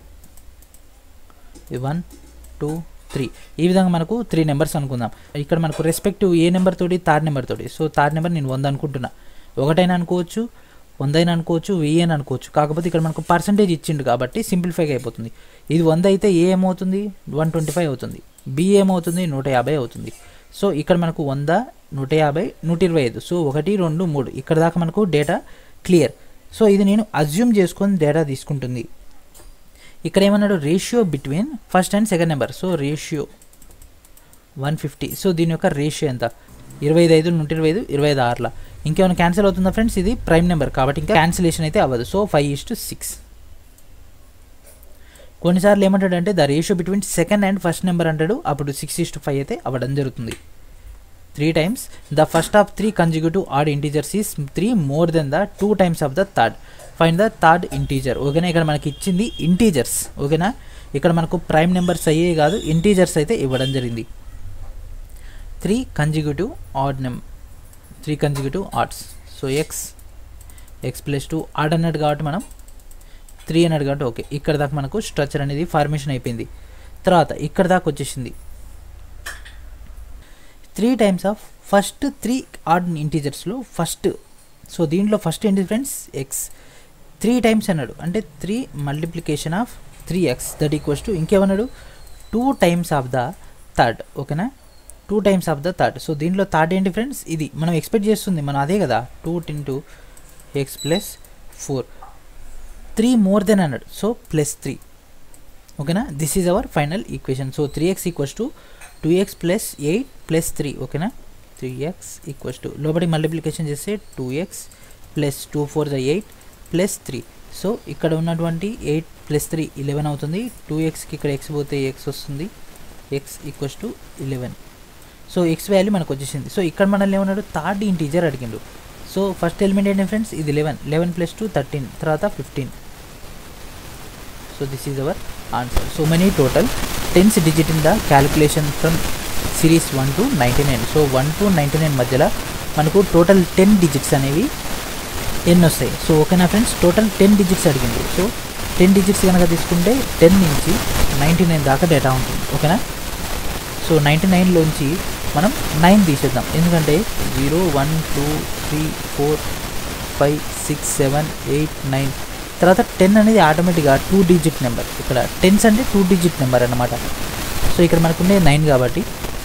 వన్ టూ త్రీ ఈ విధంగా మనకు త్రీ నెంబర్స్ అనుకుందాం ఇక్కడ మనకు రెస్పెక్టివ్ ఏ నెంబర్ తోటి థర్డ్ నెంబర్ తోటి సో థర్డ్ నెంబర్ నేను వంద అనుకుంటున్నా ఒకటైనా అనుకోవచ్చు వంద అయినా అనుకోవచ్చు వెయ్యి అని అనుకోవచ్చు కాకపోతే ఇక్కడ మనకు పర్సంటేజ్ ఇచ్చిండు కాబట్టి సింప్లిఫైగా అయిపోతుంది ఇది వంద అయితే ఏ ఏమవుతుంది వన్ ట్వంటీ ఫైవ్ అవుతుంది బి ఏమవుతుంది నూట యాభై అవుతుంది సో ఇక్కడ మనకు వంద నూట యాభై నూట ఇరవై ఐదు సో ఒకటి రెండు మూడు ఇక్కడ దాకా మనకు డేటా క్లియర్ సో ఇది నేను అజ్యూమ్ చేసుకొని డేటా తీసుకుంటుంది ఇక్కడ ఏమన్నాడు ratio between first and second number so ratio one fifty so దీని యొక్క రేషియో ఎంత ఇరవై ఐదు ఐదు నూట ఇరవై ఐదు ఇరవై ఐదు ఆరుల ఇంకేమైనా క్యాన్సిల్ అవుతుందా ఫ్రెండ్స్ ఇది ప్రైమ్ నెంబర్ కాబట్టి ఇంకా క్యాన్సిలేషన్ అయితే అవ్వదు so five is to six కొన్నిసార్లు ఏమంటాడంటే the ratio between second and first number అంటాడు అప్పుడు సిక్స్ ఈస్ టు ఫైవ్ అయితే అవ్వడం జరుగుతుంది three times the first of three consecutive odd integers is three more than the two times of the third find the third integer ఓకేనా ఇక్కడ మనకి ఇచ్చింది integers ఓకేనా ఇక్కడ మనకు ప్రైమ్ నెంబర్స్ అయ్యే కాదు ఇంటీజర్స్ అయితే ఇవ్వడం జరిగింది త్రీ కన్జిక్యూటివ్ ఆడ్ నెమ్ three consecutive odds so x x plus two odd అన్నట్టు కాబట్టి మనం త్రీ అన్నాడు కాబట్టి ఓకే ఇక్కడ దాకా మనకు స్ట్రక్చర్ అనేది ఫార్మేషన్ అయిపోయింది తర్వాత ఇక్కడ దాకా వచ్చేసింది three times of first three odd ఇంటీజర్స్లో ఫస్ట్ సో దీంట్లో ఫస్ట్ ఏంటి ఫ్రెండ్స్ ఎక్స్ త్రీ టైమ్స్ అన్నాడు అంటే three multiplication of three x that equals to ఇంకేమన్నాడు two times of the third ఓకేనా two times of the third so దీంట్లో third ఏంటి friends ఇది మనం ఎక్స్పెక్ట్ చేస్తుంది మనం అదే కదా two into x plus four three more than hundred so plus three ఓకేనా this is hour final equation so three x equals to two x plus eight plus three ఓకేనా three x equals to లోపలి multiplication చేస్తే two x plus two four the eight plus three so ఇక్కడ ఉన్నటువంటి eight plus three eleven అవుతుంది two ఎక్స్కి ఇక్కడ x పోతే x వస్తుంది x equals to eleven so x value మనకు వచ్చేసింది సో ఇక్కడ మనల్ని ఏమన్నాడు థర్డ్ ఇంటీజర్ అడిగిండు సో ఫస్ట్ ఎలిమెంట్ ఏంటి ఫ్రెండ్స్ ఇది eleven eleven plus two thirteen తర్వాత fifteen so this is our answer so many total tens digit in the calculation from series one to ninety nine so one to ninety nine మధ్యలో మనకు total ten digits అనేవి ఎన్ని వస్తాయి so ఓకేనా friends total ten digits అడిగింది so ten digits కనుక తీసుకుంటే ten నుంచి నైంటీ నైన్ దాకా డేటా ఉంటుంది ఓకేనా సో నైంటీ నైన్లోంచి మనం నైన్ తీసేద్దాం ఎందుకంటే zero one two three four five six seven eight nine తర్వాత టెన్ అనేది ఆటోమేటిక్గా టూ డిజిట్ నెంబర్ ఇక్కడ టెన్స్ అంటే టూ డిజిట్ నెంబర్ అన్నమాట సో ఇక్కడ మనకుండే నైన్ కాబట్టి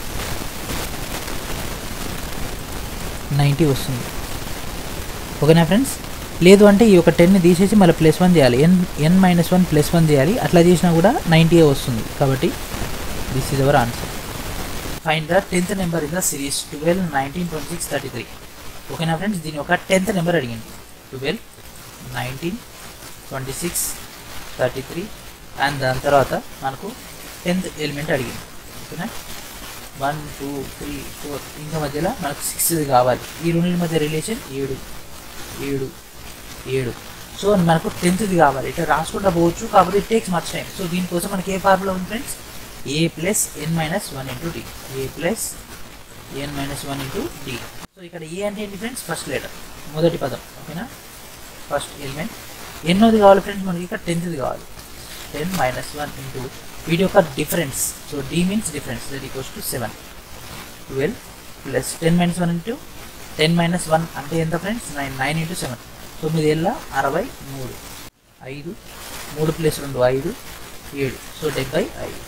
నైంటీ వస్తుంది ఓకేనా ఫ్రెండ్స్ లేదు అంటే ఈ యొక్క టెన్ని తీసేసి మళ్ళీ ప్లస్ వన్ చేయాలి n n minus one plus one చేయాలి అట్లా చేసినా కూడా నైంటీ వస్తుంది కాబట్టి this is our answer find the tenth number in the series twelve nineteen twenty six thirty three ఓకేనా ఫ్రెండ్స్ దీని ఒక టెన్త్ నెంబర్ అడిగింది twelve nineteen twenty six thirty three and దాని తర్వాత మనకు టెన్త్ ఎలిమెంట్ అడిగింది ఓకేనా వన్ టూ త్రీ ఫోర్ ఇంకా మధ్యలో మనకు సిక్స్ కావాలి ఈ రెండింటి మధ్య రిలేషన్ ఏడు ఏడు ఏడు సో మనకు టెన్త్ది కావాలి ఇట్లా రాసుకుంటా పోవచ్చు కాకపోతే it takes much time so దీనికోసం మనకి ఏ ఫార్ములా ఉంది friends A plus n minus one into d A plus n minus one into d so ఇక్కడ ఏ అంటే ఏంటి ఫ్రెండ్స్ ఫస్ట్ లెటర్ మొదటి పదం ఓకేనా ఫస్ట్ ఎలిమెంట్ ఎన్నోది కావాలి ఫ్రెండ్స్ మనకి ఇక్కడ టెన్త్ది కావాలి టెన్ మైనస్ వన్ ఇంటూ వీటి యొక్క difference so d means difference that equals to seven twelve plus ten minus one into ten minus one అంటే ఎంత friends nine nine into seven తొమ్మిది ఏళ్ళ అరవై మూడు ఐదు మూడు ప్లస్ రెండు ఐదు ఏడు సో డెబ్బై ఐదు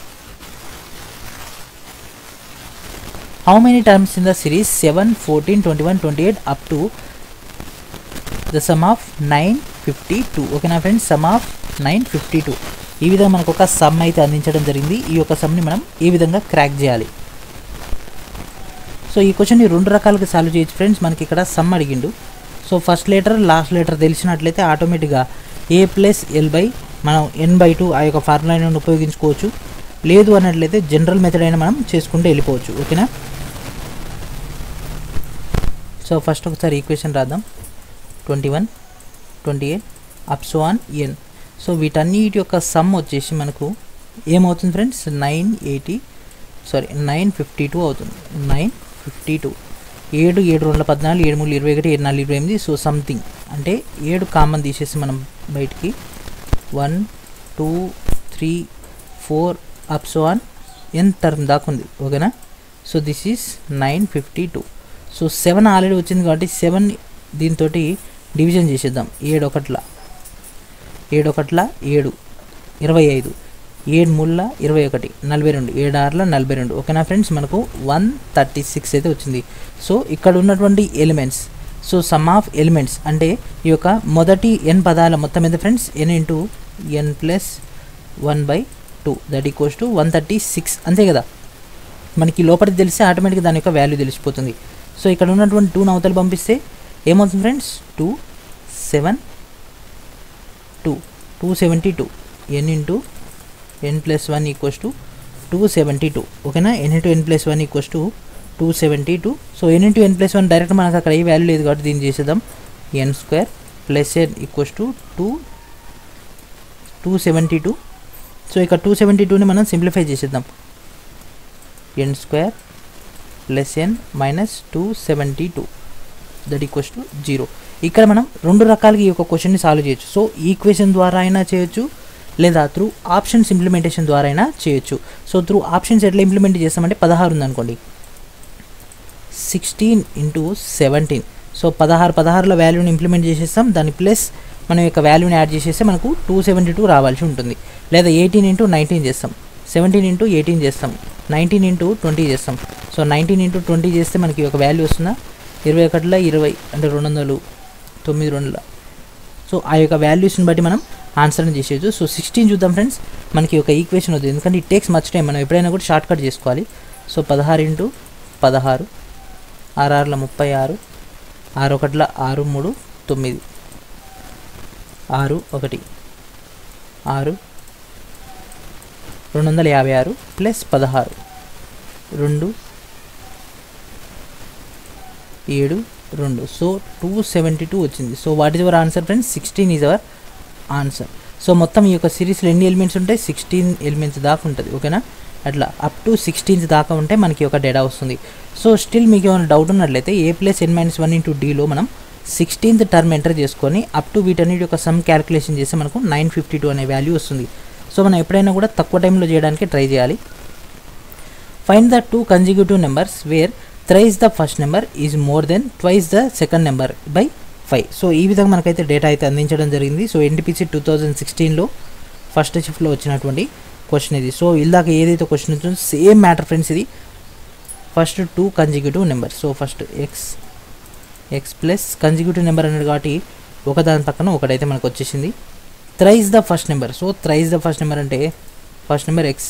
how many terms in the series seven fourteen twenty one twenty eight up to the sum of nine fifty two ఓకేనా friends sum of nine fifty two ఈ విధంగా మనకు ఒక సమ్ అయితే అందించడం జరిగింది ఈ యొక్క సమ్ని మనం ఈ విధంగా క్రాక్ చేయాలి సో ఈ క్వశ్చన్ని రెండు రకాలుగా సాల్వ్ చేయొచ్చు ఫ్రెండ్స్ మనకి ఇక్కడ సమ్ అడిగిండు so first letter last letter తెలిసినట్లయితే ఆటోమేటిక్గా ఏ ప్లస్ ఎల్ బై మనం ఎన్ బై టూ ఆ యొక్క ఫార్ములాని ఉపయోగించుకోవచ్చు లేదు అన్నట్లయితే జనరల్ మెథడ్ అయినా మనం చేసుకుంటూ వెళ్ళిపోవచ్చు ఓకేనా సో ఫస్ట్ ఒకసారి ఈక్వేషన్ రాద్దాం twenty one twenty eight ups one n so వీటన్నిటి యొక్క సమ్ వచ్చేసి మనకు ఏమవుతుంది friends nine eighty sorry nine fifty two అవుతుంది నైన్ ఫిఫ్టీ టూ ఏడు ఏడు రెండు పద్నాలుగు ఏడు మూడు ఇరవై ఒకటి ఏడు నాలుగు ఇరవై ఎనిమిది సో సంథింగ్ అంటే ఏడు కామన్ తీసేసి మనం బయటికి one two three four ups one n term దాకా ఉంది ఓకేనా so this is nine fifty two so seven already వచ్చింది కాబట్టి సెవెన్ దీంతో డివిజన్ చేసేద్దాం ఏడు ఒకట్ల ఏడు ఒకట్ల ఏడు ఇరవై ఐదు ఏడు ముళ్ళ ఇరవై ఒకటి నలభై రెండు ఏడు ఆరుల నలభై రెండు ఓకేనా ఫ్రెండ్స్ మనకు వన్ థర్టీ సిక్స్ అయితే వచ్చింది సో ఇక్కడ ఉన్నటువంటి elements so sum of elements అంటే ఈ యొక్క మొదటి ఎన్ పదాల మొత్తం ఎంత friends n into n plus one by two that equals to one thirty six అంతే కదా మనకి లోపలికి తెలిస్తే ఆటోమేటిక్గా దాని యొక్క వాల్యూ తెలిసిపోతుంది సో ఇక్కడ ఉన్నటువంటి టూ నవతలు పంపిస్తే ఏమవుతుంది friends two seven two two seventy two n into n plus one equals to two seventy two ఓకేనా n into n plus one equals to two seventy two so n into n plus one direct మనకు అక్కడ ఏ value లేదు కాబట్టి దీన్ని చేసేద్దాం n square plus n equals to two two seventy two so ఇక్కడ two seventy టూని మనం సింప్లిఫై చేసేద్దాం n square plus n minus two seventy two that equals to zero ఇక్కడ మనం రెండు రకాలుగా ఈ యొక్క క్వశ్చన్ని సాల్వ్ చేయొచ్చు సో ఈక్వేషన్ ద్వారా అయినా చేయొచ్చు లేదా త్రూ ఆప్షన్స్ ఇంప్లిమెంటేషన్ ద్వారా అయినా చేయొచ్చు సో త్రూ ఆప్షన్స్ ఎట్లా ఇంప్లిమెంట్ చేస్తామంటే పదహారు ఉందనుకోండి సిక్స్టీన్ ఇంటూ సెవెంటీన్ సో పదహారు పదహారుల వాల్యూని ఇంప్లిమెంట్ చేసేస్తాం దాని ప్లస్ మనం యొక్క వాల్యూని యాడ్ చేసేస్తే మనకు టూ సెవెంటీ టూ రావాల్సి ఉంటుంది లేదా ఎయిటీన్ ఇంటూ నైన్టీన్ చేస్తాం సెవెంటీన్ ఇంటూ ఎయిటీన్ చేస్తాం నైన్టీన్ ఇంటూ ట్వంటీ చేస్తాం సో నైన్టీన్ ఇంటూ ట్వంటీ చేస్తే మనకి ఒక వాల్యూ వస్తుందా ఇరవై ఒకటిలో ఇరవై అంటే రెండు వందలు తొమ్మిది రెండుల సో ఆ యొక్క వాల్యూస్ని బట్టి మనం ఆన్సర్ని చేసేయచ్చు సో సిక్స్టీన్ చూద్దాం ఫ్రెండ్స్ మనకి ఒక ఈక్వేషన్ వద్దు ఎందుకంటే ఈ టేక్స్ మచ్ టైం మనం ఎప్పుడైనా కూడా షార్ట్ కట్ చేసుకోవాలి సో పదహారు ఇంటూ పదహారు ఆర్ఆర్ల ముప్పై ఆరు ఆరు ఒకట్ల ఆరు మూడు తొమ్మిది ఆరు ఒకటి ఆరు రెండు వందల యాభై ఆరు ప్లస్ పదహారు రెండు ఏడు రెండు సో టూ సెవెంటీ టూ వచ్చింది so what is our answer friends sixteen is our answer so మొత్తం ఈ యొక్క సిరీస్లో ఎన్ని ఎలిమెంట్స్ ఉంటాయి సిక్స్టీన్ ఎలిమెంట్స్ దాకా ఉంటుంది ఓకేనా అట్లా అప్ టు సిక్స్టీన్త్ దాకా ఉంటే మనకి ఒక డేటా వస్తుంది సో స్టిల్ మీకు ఏమైనా డౌట్ ఉన్నట్లయితే a plus n minus one into డీలో మనం సిక్స్టీన్త్ టర్మ్ ఎంటర్ చేసుకొని అప్ టు వీటన్నిటి యొక్క సమ్ క్యాలిక్యులేషన్ చేస్తే మనకు నైన్ ఫిఫ్టీ టూ అనే వాల్యూ వస్తుంది సో మనం ఎప్పుడైనా కూడా తక్కువ టైంలో చేయడానికి ట్రై చేయాలి find the two consecutive numbers where thrice the first number is more than twice the second number by five so ఈ విధంగా మనకైతే డేటా అయితే అందించడం జరిగింది సో ఎన్టీపీసీ టూ థౌజండ్ సిక్స్టీన్లో ఫస్ట్ షిఫ్ట్లో వచ్చినటువంటి క్వశ్చన్ ఇది సో ఇందాక ఏదైతే క్వశ్చన్ వచ్చిందో సేమ్ మ్యాటర్ ఫ్రెండ్స్ ఇది first two consecutive number so first x x plus consecutive number అన్నాడు కాబట్టి ఒకదాని పక్కన ఒకటైతే మనకు వచ్చేసింది thrice the first number so thrice the first number అంటే first number x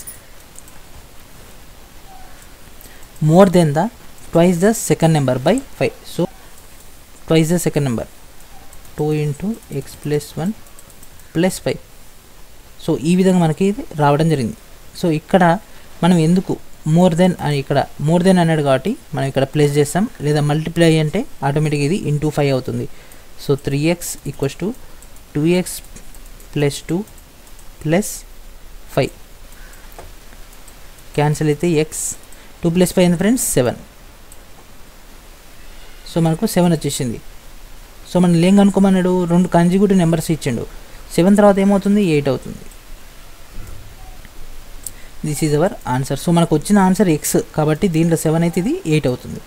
more than the twice the second number by five so twice the second number two into x plus one plus five so ఈ విధంగా మనకి ఇది రావడం జరిగింది so ఇక్కడ మనం ఎందుకు మోర్ దెన్ అని ఇక్కడ మోర్ దెన్ అన్నాడు కాబట్టి మనం ఇక్కడ ప్లేస్ చేస్తాం లేదా మల్టిప్లై అంటే ఆటోమేటిక్గా ఇది ఇంటూ ఫైవ్ అవుతుంది so three x equals to two x plus two plus five cancel అయితే ఎక్స్ టూ ప్లస్ ఫైవ్ ఎంత ఫ్రెండ్స్ సెవెన్ సో మనకు సెవెన్ వచ్చేసింది సో మనం ఏం కనుక్కోమన్నాడు రెండు కన్జిక్యూటివ్ నెంబర్స్ ఇచ్చిండు సెవెన్ తర్వాత ఏమవుతుంది ఎయిట్ అవుతుంది this is our answer so మనకు వచ్చిన ఆన్సర్ ఎక్స్ కాబట్టి దీంట్లో సెవెన్ అయితే ఇది ఎయిట్ అవుతుంది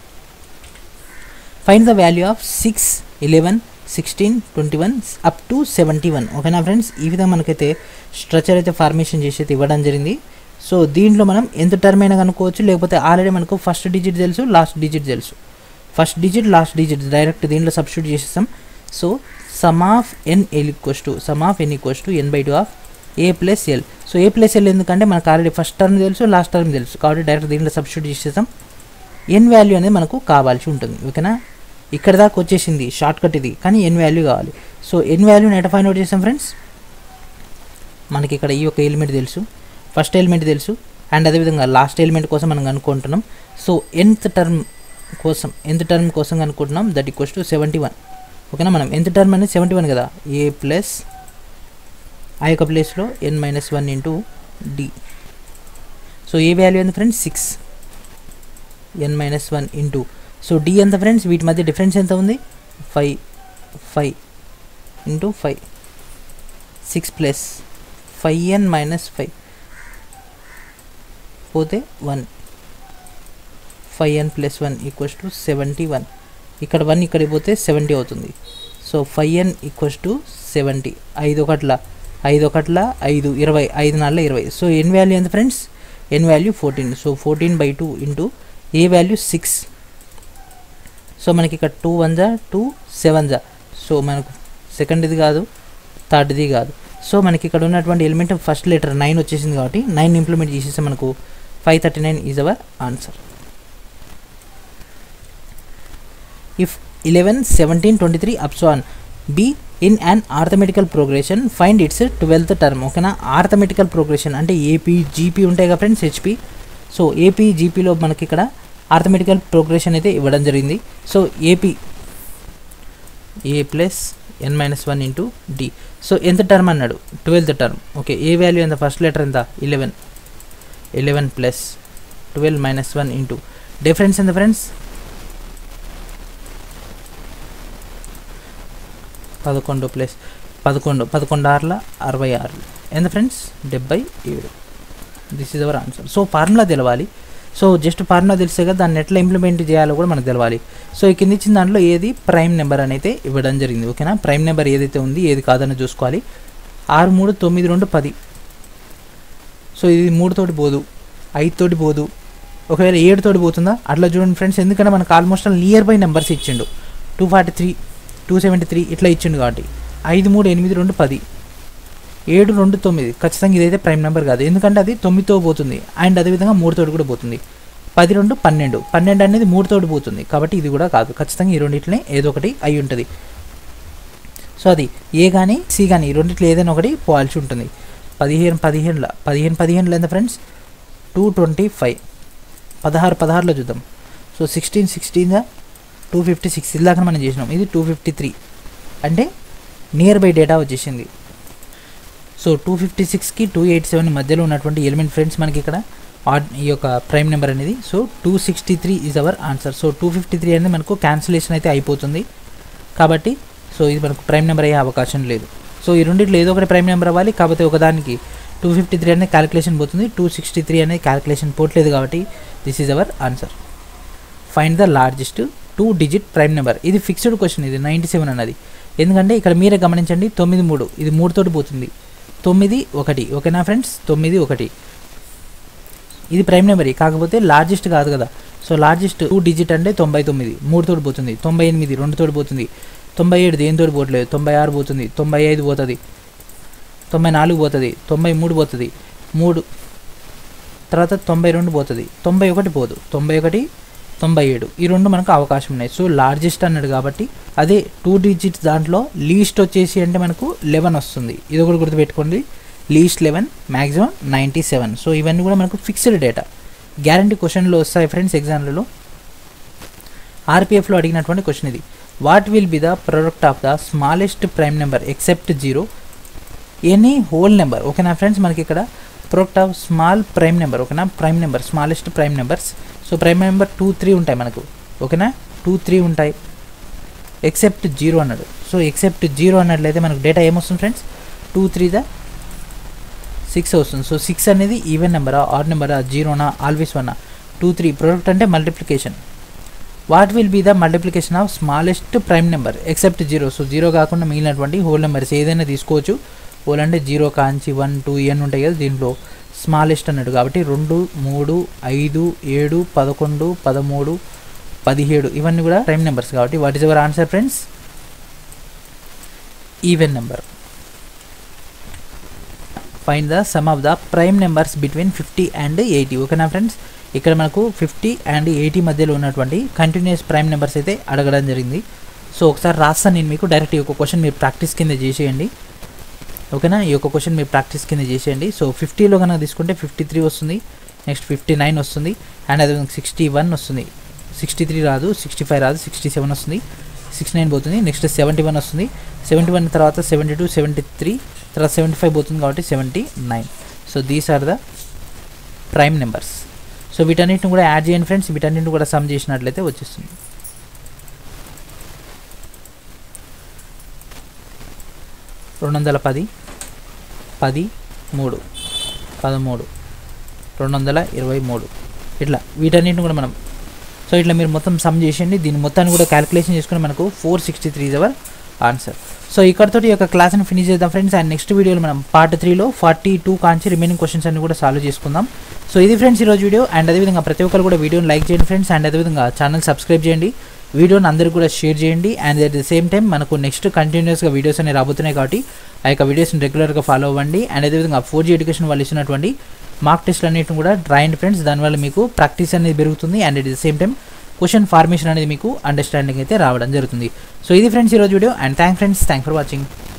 find the value of six eleven sixteen twenty one up to seventy one ఓకేనా ఫ్రెండ్స్ ఈ విధంగా మనకైతే స్ట్రక్చర్ అయితే ఫార్మేషన్ చేసి అయితే ఇవ్వడం జరిగింది సో దీంట్లో మనం ఎంత టర్మ్ అయినా కనుక్కోవచ్చు లేకపోతే ఆల్రెడీ మనకు ఫస్ట్ డిజిట్ తెలుసు లాస్ట్ డిజిట్ తెలుసు first digit last digit direct దీంట్లో సబ్స్టిట్యూట్ చేసేస్తాం so sum of n l equals to sum of n equals to n by two of a plus l so a plus l ఎందుకంటే మనకు already first term తెలుసు last term తెలుసు కాబట్టి direct దీంట్లో substitute చేసేస్తాం ఎన్ value అనేది మనకు కావాల్సి ఉంటుంది ఓకేనా ఇక్కడ దాకా వచ్చేసింది షార్ట్ కట్ ఇది కానీ ఎన్ వాల్యూ కావాలి సో ఎన్ వాల్యూని ఎట ఫైండ్ అవుట్ చేస్తాం ఫ్రెండ్స్ మనకి ఇక్కడ ఈ యొక్క ఎలిమెంట్ తెలుసు ఫస్ట్ ఎలిమెంట్ తెలుసు అండ్ అదేవిధంగా లాస్ట్ ఎలిమెంట్ కోసం మనం అనుకుంటున్నాం సో ఎన్త్ టర్మ్ కోసం ఎంత టర్మ్ కోసం అనుకుంటున్నాం that equals to seventy one ఓకేనా మనం ఎంత టర్మ్ అనేది సెవెంటీ వన్ కదా ఏ ప్లస్ ఆ యొక్క ప్లేస్లో n minus one into d so a value ఎంత friends six n minus one into so d ఎంత ఫ్రెండ్స్ వీటి మధ్య డిఫరెన్స్ ఎంత ఉంది five five into five six plus five n minus five పోతే one five n plus one equals to seventy one ఇక్కడ one ఇక్కడికి పోతే సెవెంటీ అవుతుంది so five n equals to seventy ఐదు ఒకట్ల ఐదు ఒకట్ల ఐదు ఇరవై ఐదు నాలుగు ఇరవై సో ఎన్ వాల్యూ ఎంత friends n value fourteen so fourteen by two into a value six so మనకి ఇక్కడ టూ వన్ జా టూ సెవెన్ జా సో మనకు సెకండ్ది కాదు థర్డ్ది కాదు సో మనకి ఇక్కడ ఉన్నటువంటి ఎలిమెంట్ ఫస్ట్ లెటర్ నైన్ వచ్చేసింది కాబట్టి నైన్ ఇంప్లిమెంట్ చేసేస్తే మనకు five thirty nine is our answer if eleven seventeen twenty three ups on be in an arithmetical progression find its twelfth term ఓకేనా ఆర్థమెటికల్ ప్రోగ్రెషన్ అంటే AP GP ఉంటాయి కదా friends HP so AP జీపీలో మనకి ఇక్కడ arithmetical progression అయితే ఇవ్వడం జరిగింది so AP a plus n minus one into d so ఎంత టర్మ్ అన్నాడు twelfth term okay a value ఎంత ఫస్ట్ లెటర్ ఎంత eleven eleven plus twelve minus one into difference ఎంత ఫ్రెండ్స్ పదకొండు ప్లస్ పదకొండు పదకొండు ఆరుల అరవై ఆరు ఎంత ఫ్రెండ్స్ డెబ్బై ఏడు this is our answer so formula తెలవాలి సో జస్ట్ ఫార్ములా తెలిస్తే కదా దాన్ని ఎట్లా ఇంప్లిమెంట్ చేయాలో కూడా మనకు తెలవాలి సో ఈ కింద ఇచ్చిన దాంట్లో ఏది ప్రైమ్ నెంబర్ అని అయితే ఇవ్వడం జరిగింది ఓకేనా ప్రైమ్ నెంబర్ ఏదైతే ఉంది ఏది కాదని చూసుకోవాలి ఆరు మూడు తొమ్మిది రెండు పది సో ఇది మూడుతోటి పోదు ఐదుతోటి పోదు ఒకవేళ ఏడుతోటి పోతుందా అట్లా చూడండి ఫ్రెండ్స్ ఎందుకంటే మనకు ఆల్మోస్ట్ నియర్ బై నెంబర్స్ ఇచ్చిండు two forty three two seventy three ఇట్లా ఇచ్చిండు కాబట్టి ఐదు మూడు ఎనిమిది రెండు పది ఏడు రెండు తొమ్మిది ఖచ్చితంగా ఇదైతే ప్రైమ్ నెంబర్ కాదు ఎందుకంటే అది తొమ్మిదితో పోతుంది అండ్ అదేవిధంగా మూడుతోటి కూడా పోతుంది పది రెండు పన్నెండు పన్నెండు అనేది మూడుతోటి పోతుంది కాబట్టి ఇది కూడా కాదు ఖచ్చితంగా ఈ రెండింటిని ఏదో ఒకటి అయి ఉంటుంది సో అది ఏ కానీ సి కానీ ఈ రెండిట్లో ఏదైనా ఒకటి పోవాల్సి ఉంటుంది పదిహేను పదిహేనుల పదిహేను పదిహేనుల ఎంత ఫ్రెండ్స్ టూ ట్వంటీ ఫైవ్ పదహారు పదహారులో చూద్దాం so sixteen sixteen two fifty six ఇలాగా మనం చేసినాం ఇది టూ ఫిఫ్టీ త్రీ అంటే నియర్ బై డేటా వచ్చేసింది సో టూ ఫిఫ్టీ సిక్స్కి టూ ఎయిట్ సెవెన్ మధ్యలో ఉన్నటువంటి ఎలిమెంట్ ఫ్రెండ్స్ మనకి ఇక్కడ ఆడ్ ఈ యొక్క ప్రైమ్ నెంబర్ అనేది so two sixty three is our answer so two fifty three అనేది మనకు క్యాన్సిలేషన్ అయితే అయిపోతుంది కాబట్టి సో ఇది మనకు ప్రైమ్ నెంబర్ అయ్యే అవకాశం లేదు సో ఈ రెండిట్లో ఏదో ఒకటి ప్రైమ్ నెంబర్ అవ్వాలి కాకపోతే ఒకదానికి టూ ఫిఫ్టీ త్రీ అనేది క్యాలిక్యులేషన్ పోతుంది టూ సిక్స్టీ త్రీ అనేది క్యాలిక్యులేషన్ పోవట్లేదు కాబట్టి this is our answer find the largest two digit prime number ఇది ఫిక్స్డ్ క్వశ్చన్ ఇది నైంటీ సెవెన్ అన్నది ఎందుకంటే ఇక్కడ మీరే గమనించండి తొమ్మిది మూడు ఇది మూడుతోటి పోతుంది తొమ్మిది ఒకటి ఓకేనా ఫ్రెండ్స్ తొమ్మిది ఒకటి ఇది ప్రైమ్ నెంబర్ కాకపోతే లార్జెస్ట్ కాదు కదా సో లార్జెస్ట్ టూ డిజిట్ అంటే తొంభై తొమ్మిది మూడుతోటి పోతుంది తొంభై ఎనిమిది రెండుతోటి పోతుంది తొంభై ఏడు దేనితోటి పోవట్లేదు తొంభై ఆరు పోతుంది తొంభై ఐదు పోతుంది తొంభై నాలుగు పోతుంది తొంభై మూడు పోతుంది మూడు తర్వాత తొంభై రెండు పోతుంది తొంభై ఒకటి పోదు తొంభై ఒకటి తొంభై ఏడు ఈ రెండు మనకు అవకాశం ఉన్నాయి సో లార్జెస్ట్ అన్నాడు కాబట్టి అదే టూ డిజిట్స్ దాంట్లో లీస్ట్ వచ్చేసి అంటే మనకు లెవెన్ వస్తుంది ఇది ఒకటి గుర్తుపెట్టుకోండి least eleven maximum ninety seven so ఇవన్నీ కూడా మనకు ఫిక్స్డ్ డేటా గ్యారంటీ క్వశ్చన్లో వస్తాయి ఫ్రెండ్స్ ఎగ్జామ్లలో ఆర్పిఎఫ్లో అడిగినటువంటి క్వశ్చన్ ఇది what will be the product of the smallest prime number except zero any whole number ఓకేనా ఫ్రెండ్స్ మనకి ఇక్కడ product of small prime number ఓకేనా prime number smallest prime numbers so prime number two three ఉంటాయి మనకు ఓకేనా two three ఉంటాయి except zero అన్నాడు so except zero అన్నట్లయితే మనకు డేటా ఏమొస్తుంది friends two three the six వస్తుంది సో సిక్స్ అనేది ఈవెన్ నెంబరా ఆడ్ నెంబరా జీరోనా ఆల్వేస్ వన్నా టూ త్రీ ప్రొడక్ట్ అంటే multiplication what will be the multiplication of smallest prime number except zero so zero కాకుండా మిగిలినటువంటి హోల్ నెంబర్స్ ఏదైనా తీసుకోవచ్చు హోల్ అంటే జీరో కాంచి వన్ టూ ఇవన్నీ ఉంటాయి కదా దీంట్లో స్మాలెస్ట్ అన్నట్టు కాబట్టి రెండు మూడు ఐదు ఏడు పదకొండు పదమూడు పదిహేడు ఇవన్నీ కూడా ప్రైమ్ నెంబర్స్ కాబట్టి what is our answer friends even number find the sum of the prime numbers between fifty and eighty ఓకేనా ఫ్రెండ్స్ ఇక్కడ మనకు ఫిఫ్టీ అండ్ ఎయిటీ మధ్యలో ఉన్నటువంటి కంటిన్యూస్ ప్రైమ్ నెంబర్స్ అయితే అడగడం జరిగింది సో ఒకసారి రాస్తాను నేను మీకు డైరెక్ట్ ఈ యొక్క క్వశ్చన్ మీరు ప్రాక్టీస్ కింద చేసేయండి ఓకేనా ఈ యొక్క క్వశ్చన్ మీరు ప్రాక్టీస్ కింద చేసేయండి సో ఫిఫ్టీలో కనుక తీసుకుంటే ఫిఫ్టీ త్రీ వస్తుంది నెక్స్ట్ ఫిఫ్టీ నైన్ వస్తుంది అండ్ అదే సిక్స్టీ వన్ వస్తుంది సిక్స్టీ త్రీ రాదు సిక్స్టీ ఫైవ్ రాదు సిక్స్టీ సెవెన్ వస్తుంది సిక్స్టీ నైన్ పోతుంది నెక్స్ట్ సెవెంటీ వన్ వస్తుంది సెవెంటీ వన్ తర్వాత సెవెంటీ టూ సెవెంటీ త్రీ తర్వాత సెవెంటీ ఫైవ్ పోతుంది కాబట్టి seventy nine so these are the prime numbers so వీటన్నిటిని కూడా యాడ్ చేయండి ఫ్రెండ్స్ వీటన్నిటిని కూడా సమ్ చేసినట్లయితే వచ్చేస్తుంది రెండు వందల పది పది మూడు పదమూడు రెండు వందల ఇరవై మూడు ఇట్లా వీటన్నిటిని కూడా మనం సో ఇట్లా మీరు మొత్తం సమ్ చేసేయండి దీన్ని మొత్తాన్ని కూడా క్యాలిక్యులేషన్ చేసుకుని మనకు four sixty three is our answer so ఇక్కడతో ఈ యొక్క క్లాస్ని ఫినిష్ చేద్దాం ఫ్రెండ్స్ అండ్ నెక్స్ట్ వీడియోలో మనం పార్ట్ త్రీలో ఫార్టీ టూ కాంచి రిమైనింగ్ క్వశ్చన్స్ అన్ని కూడా సాల్వ్ చేసుకుందాం సో ఇది ఫ్రెండ్స్ ఈరోజు వీడియో అండ్ అదేవిధంగా ప్రతి ఒక్కరు కూడా వీడియోని లైక్ చేయండి ఫ్రెండ్స్ అండ్ అదేవిధంగా ఛానల్ సబ్స్క్రైబ్ చేయండి వీడియోని అందరికీ కూడా షేర్ చేయండి and at the same time మనకు నెక్స్ట్ కంటిన్యూస్గా వీడియోస్ అనేవి రాబోతున్నాయి కాబట్టి ఆ యొక్క వీడియోస్ని రెగ్యులర్గా ఫాలో అవ్వండి అండ్ అదేవిధంగా ఫోర్ జీ ఎడ్యుకేషన్ వాళ్ళు ఇచ్చినటువంటి మార్క్ టెస్ట్లు అన్నిటిని కూడా రాయండి ఫ్రెండ్స్ దానివల్ల మీకు ప్రాక్టీస్ అనేది పెరుగుతుంది and at the same time question formation అనేది మీకు అండర్స్టాండింగ్ అయితే రావడం జరుగుతుంది సో ఇది ఫ్రెండ్స్ ఈరోజు video and thank friends thank for watching